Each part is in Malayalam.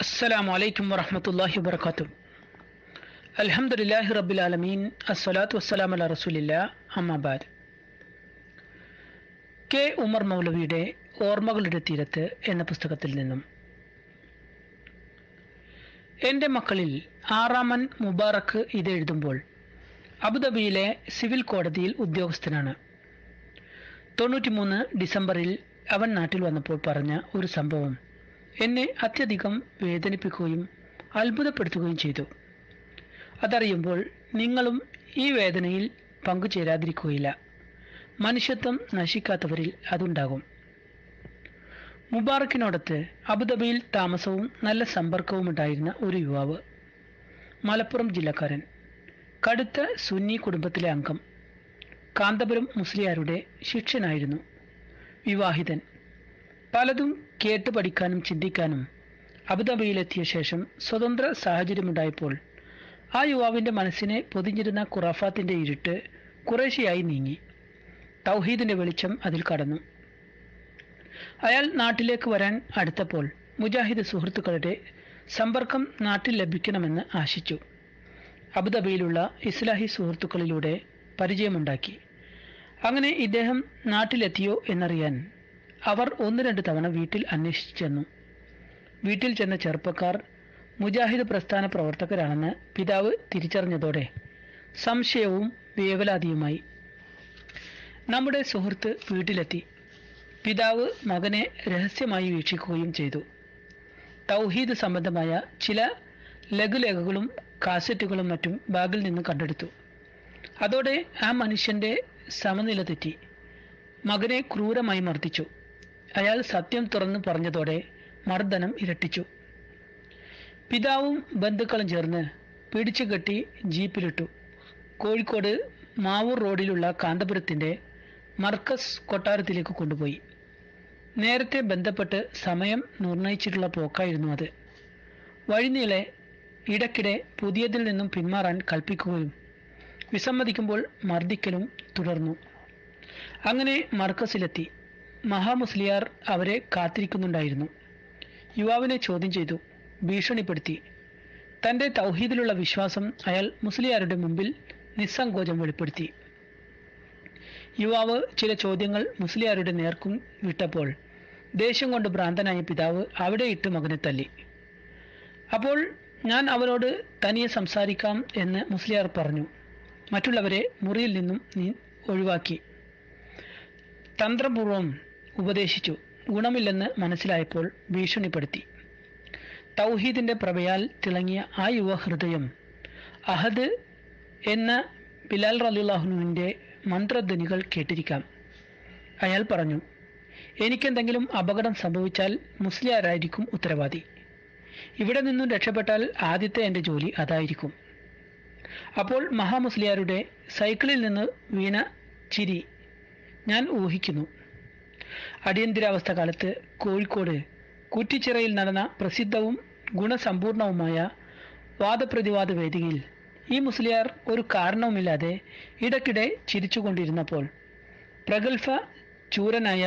السلام عليكم ورحمة الله وبركاته الحمد لله رب العالمين الصلاة والسلام على رسول الله أما بعد കെ ഉമർ മൗലവിയുടെ ഓർമ്മകളുടെ തീരത്ത് എന്ന പുസ്തകത്തിൽ നിന്നും എൻ്റെ മക്കളിൽ ആറാമൻ മുബാറക്ക് ഇത് എഴുതുമ്പോൾ അബുദാബിയിലെ സിവിൽ കോടതിയിൽ ഉദ്യോഗസ്ഥനാണ് തൊണ്ണൂറ്റിമൂന്ന് ഡിസംബറിൽ അവൻ നാട്ടിൽ വന്നപ്പോൾ പറഞ്ഞ ഒരു സംഭവം എന്നെ അത്യധികം വേദനിപ്പിക്കുകയും അത്ഭുതപ്പെടുത്തുകയും ചെയ്തു അതറിയുമ്പോൾ നിങ്ങളും ഈ വേദനയിൽ പങ്കുചേരാതിരിക്കുകയില്ല മനുഷ്യത്വം നശിക്കാത്തവരിൽ അതുണ്ടാകും മുബാറക്കിനോടത്ത് അബുദാബിയിൽ താമസവും നല്ല സമ്പർക്കവും ഉണ്ടായിരുന്ന ഒരു യുവാവ് മലപ്പുറം ജില്ലക്കാരൻ കടുത്ത സുന്നി കുടുംബത്തിലെ അംഗം കാന്തപുരം മുസ്ലിയാരുടെ ശിഷ്യനായിരുന്നു വിവാഹിതൻ പലതും കേട്ട് പഠിക്കാനും ചിന്തിക്കാനും അബുദാബിയിലെത്തിയ ശേഷം സ്വതന്ത്ര സാഹചര്യമുണ്ടായപ്പോൾ ആ യുവാവിൻ്റെ മനസ്സിനെ പൊതിഞ്ഞിരുന്ന ഖുറാഫാത്തിൻ്റെ ഇരുട്ട് കുറേശ്ശെയായി നീങ്ങി തൗഹീദിൻ്റെ വെളിച്ചം അതിൽ കടന്നു അയാൾ നാട്ടിലേക്ക് വരാൻ അടുത്തപ്പോൾ മുജാഹിദ് സുഹൃത്തുക്കളുടെ സമ്പർക്കം നാട്ടിൽ ലഭിക്കണമെന്ന് ആശിച്ചു അബുദാബിയിലുള്ള ഇസ്ലാഹി സുഹൃത്തുക്കളിലൂടെ പരിചയമുണ്ടാക്കി അങ്ങനെ ഇദ്ദേഹം നാട്ടിലെത്തിയോ എന്നറിയാൻ അവർ ഒന്ന് രണ്ട് തവണ വീട്ടിൽ അന്വേഷിച്ചു ചെന്നു വീട്ടിൽ ചെന്ന ചെറുപ്പക്കാർ മുജാഹിദ് പ്രസ്ഥാന പ്രവർത്തകരാണെന്ന് പിതാവ് തിരിച്ചറിഞ്ഞതോടെ സംശയവും വേവലാതിയുമായി നമ്മുടെ സുഹൃത്ത് വീട്ടിലെത്തി പിതാവ് മകനെ രഹസ്യമായി വീക്ഷിക്കുകയും ചെയ്തു തൗഹീദ് സംബന്ധമായ ചില ലഘുലേഖകളും കാസറ്റുകളും മറ്റും ബാഗിൽ നിന്ന് കണ്ടെടുത്തു അതോടെ ആ മനുഷ്യന്റെ സമനില തെറ്റി മകനെ ക്രൂരമായി മർദ്ദിച്ചു അയാൾ സത്യം തുറന്നു പറഞ്ഞതോടെ മർദ്ദനം ഇരട്ടിച്ചു പിതാവും ബന്ധുക്കളും ചേർന്ന് പിടിച്ചു കെട്ടി ജീപ്പിലിട്ടു കോഴിക്കോട് മാവൂർ റോഡിലുള്ള കാന്തപുരത്തിന്റെ മർക്കസ് കൊട്ടാരത്തിലേക്ക് കൊണ്ടുപോയി നേരത്തെ ബന്ധപ്പെട്ട് സമയം നിർണയിച്ചിട്ടുള്ള പോക്കായിരുന്നു അത് വഴിനീളെ ഇടയ്ക്കിടെ പുതിയതിൽ നിന്നും പിന്മാറാൻ കൽപ്പിക്കുകയും വിസമ്മതിക്കുമ്പോൾ മർദ്ദിക്കലും തുടർന്നു അങ്ങനെ മർക്കസിലെത്തി മഹാമുസ്ലിയാർ അവരെ കാത്തിരിക്കുന്നുണ്ടായിരുന്നു യുവാവിനെ ചോദ്യം ചെയ്തു ഭീഷണിപ്പെടുത്തി തന്റെ തൗഹീദിലുള്ള വിശ്വാസം അയാൾ മുസ്ലിയാരുടെ മുമ്പിൽ നിസ്സങ്കോചം വെളിപ്പെടുത്തി യുവാവ് ചില ചോദ്യങ്ങൾ മുസ്ലിയാരുടെ നേർക്കും വിട്ടപ്പോൾ ദേഷ്യം കൊണ്ട് ഭ്രാന്തനായ പിതാവ് അവിടെ ഇട്ട് മകനെ തല്ലി അപ്പോൾ ഞാൻ അവരോട് തനിയെ സംസാരിക്കാം എന്ന് മുസ്ലിയാർ പറഞ്ഞു മറ്റുള്ളവരെ മുറിയിൽ നിന്നും നീ ഒഴിവാക്കി തന്ത്രപൂർവം ഉപദേശിച്ചു ഗുണമില്ലെന്ന് മനസ്സിലായപ്പോൾ ഭീഷണിപ്പെടുത്തി തൗഹീദിന്റെ പ്രഭയാൽ തിളങ്ങിയ ആ യുവഹൃദയം അഹദ് എന്ന ബിലാൽ റലിള്ളാഹുനുവിൻ്റെ മന്ത്രധ്വനികൾ കേട്ടിരിക്കാം അയാൾ പറഞ്ഞു എനിക്കെന്തെങ്കിലും അപകടം സംഭവിച്ചാൽ മുസ്ലിയാരായിരിക്കും ഉത്തരവാദി ഇവിടെ നിന്നും രക്ഷപ്പെട്ടാൽ ആദ്യത്തെ എൻ്റെ ജോലി അതായിരിക്കും അപ്പോൾ മഹാമുസ്ലിയാരുടെ സൈക്കിളിൽ നിന്ന് വീണ ചിരി ഞാൻ ഊഹിക്കുന്നു അടിയന്തരാവസ്ഥ കാലത്ത് കോഴിക്കോട് കുറ്റിച്ചിറയിൽ നടന്ന പ്രസിദ്ധവും ഗുണസമ്പൂർണവുമായ വാദപ്രതിവാദ വേദിയിൽ ഈ മുസ്ലിയാർ ഒരു കാരണവുമില്ലാതെ ഇടയ്ക്കിടെ ചിരിച്ചുകൊണ്ടിരുന്നപ്പോൾ പ്രഗത്ഭ ചൂരനായ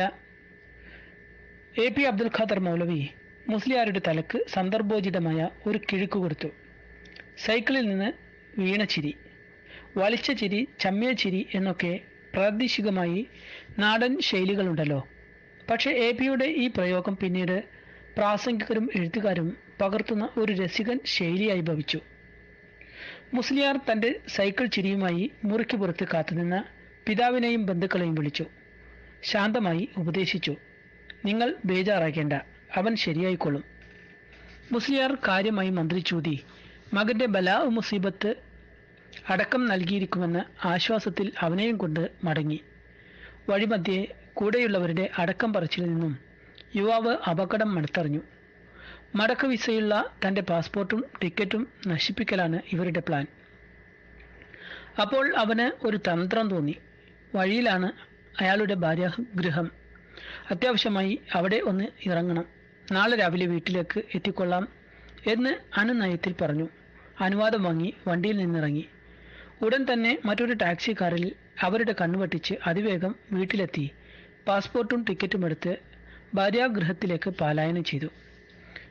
എ പി അബ്ദുൽ ഖാദർ മൗലവി മുസ്ലിയാരുടെ തലക്ക് സന്ദർഭോചിതമായ ഒരു കിഴുക്ക് കൊടുത്തു സൈക്കിളിൽ നിന്ന് വീണ ചിരി വലിച്ച ചിരി ചമ്മിയ ചിരി എന്നൊക്കെ പ്രാദേശികമായി നാടൻ ശൈലികളുണ്ടല്ലോ പക്ഷേ എ പിയുടെ ഈ പ്രയോഗം പിന്നീട് പ്രാസംഗികരും എഴുത്തുകാരും പകർത്തുന്ന ഒരു രസികൻ ശൈലിയായി ഭവിച്ചു മുസ്ലിയാർ തന്റെ സൈക്കിൾ ചിരിയുമായി മുറിക്ക് പുറത്ത് കാത്തുനിന്ന പിതാവിനെയും ബന്ധുക്കളെയും വിളിച്ചു ശാന്തമായി ഉപദേശിച്ചു നിങ്ങൾ ബേജാറാക്കേണ്ട അവൻ ശരിയായിക്കൊള്ളും മുസ്ലിയാർ കാര്യമായി മന്ത്രിച്ചൂതി മകന്റെ ബലാ മുസീബത്ത് അടക്കം നൽകിയിരിക്കുമെന്ന ആശ്വാസത്തിൽ അവനെയും കൊണ്ട് മടങ്ങി വഴിമധ്യേ കൂടെയുള്ളവരുടെ അടക്കം പറച്ചിൽ നിന്നും യുവാവ് അപകടം മടുത്തറിഞ്ഞു മടക്ക വിസയുള്ള തന്റെ പാസ്പോർട്ടും ടിക്കറ്റും നശിപ്പിക്കലാണ് ഇവരുടെ പ്ലാൻ അപ്പോൾ അവന് ഒരു തന്ത്രം തോന്നി വഴിയിലാണ് അയാളുടെ ഭാര്യാഗൃഹം അത്യാവശ്യമായി അവിടെ ഒന്ന് ഇറങ്ങണം നാളെ രാവിലെ വീട്ടിലേക്ക് എത്തിക്കൊള്ളാം എന്ന് അനുനയത്തിൽ പറഞ്ഞു അനുവാദം വാങ്ങി വണ്ടിയിൽ നിന്നിറങ്ങി ഉടൻ തന്നെ മറ്റൊരു ടാക്സി കാറിൽ അവരുടെ കണ്ണുവെട്ടിച്ച് അതിവേഗം വീട്ടിലെത്തി പാസ്പോർട്ടും ടിക്കറ്റും എടുത്ത് ഭാര്യാഗൃഹത്തിലേക്ക് പലായനം ചെയ്തു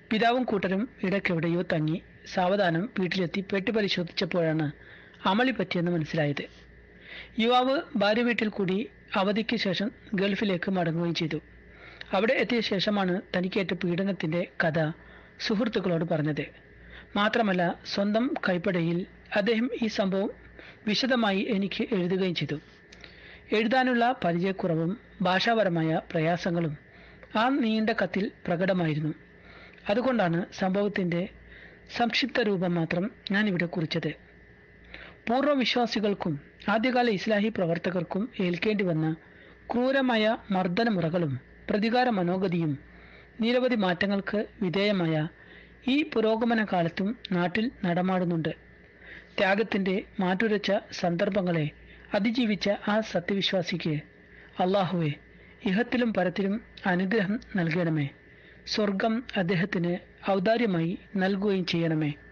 പിതാവും കൂട്ടരും ഇടയ്ക്കെവിടെയോ തങ്ങി സാവധാനം വീട്ടിലെത്തി പെട്ടി പരിശോധിച്ചപ്പോഴാണ് അമളി പറ്റിയെന്ന് മനസ്സിലായത് യുവാവ് ഭാര്യ വീട്ടിൽ കൂടി അവധിക്ക് ശേഷം ഗൾഫിലേക്ക് മടങ്ങുകയും ചെയ്തു അവിടെ എത്തിയ ശേഷമാണ് തനിക്കേറ്റ പീഡനത്തിന്റെ കഥ സുഹൃത്തുക്കളോട് പറഞ്ഞത് മാത്രമല്ല സ്വന്തം കൈപ്പടയിൽ അദ്ദേഹം ഈ സംഭവം വിശദമായി എനിക്ക് എഴുതുകയും ചെയ്തു എഴുതാനുള്ള പരിചയക്കുറവും ഭാഷാപരമായ പ്രയാസങ്ങളും ആ നീണ്ട കത്തിൽ പ്രകടമായിരുന്നു അതുകൊണ്ടാണ് സംഭവത്തിന്റെ സംക്ഷിപ്ത രൂപം മാത്രം ഞാൻ ഇവിടെ കുറിച്ചത് പൂർവ്വ വിശ്വാസികൾക്കും ആദ്യകാല ഇസ്ലാഹി പ്രവർത്തകർക്കും ഏൽക്കേണ്ടി വന്ന ക്രൂരമായ മർദ്ദനമുറകളും പ്രതികാര മനോഗതിയും നിരവധി മാറ്റങ്ങൾക്ക് വിധേയമായ ഈ പുരോഗമന കാലത്തും നാട്ടിൽ നടമാടുന്നുണ്ട് ത്യാഗത്തിന്റെ മാറ്റുരച്ച സന്ദർഭങ്ങളെ അതിജീവിച്ച ആ സത്യവിശ്വാസിക്ക് അള്ളാഹുവെ ഇഹത്തിലും പരത്തിലും അനുഗ്രഹം നൽകണമേ സ്വർഗം അദ്ദേഹത്തിന് ഔദാര്യമായി നൽകുകയും ചെയ്യണമേ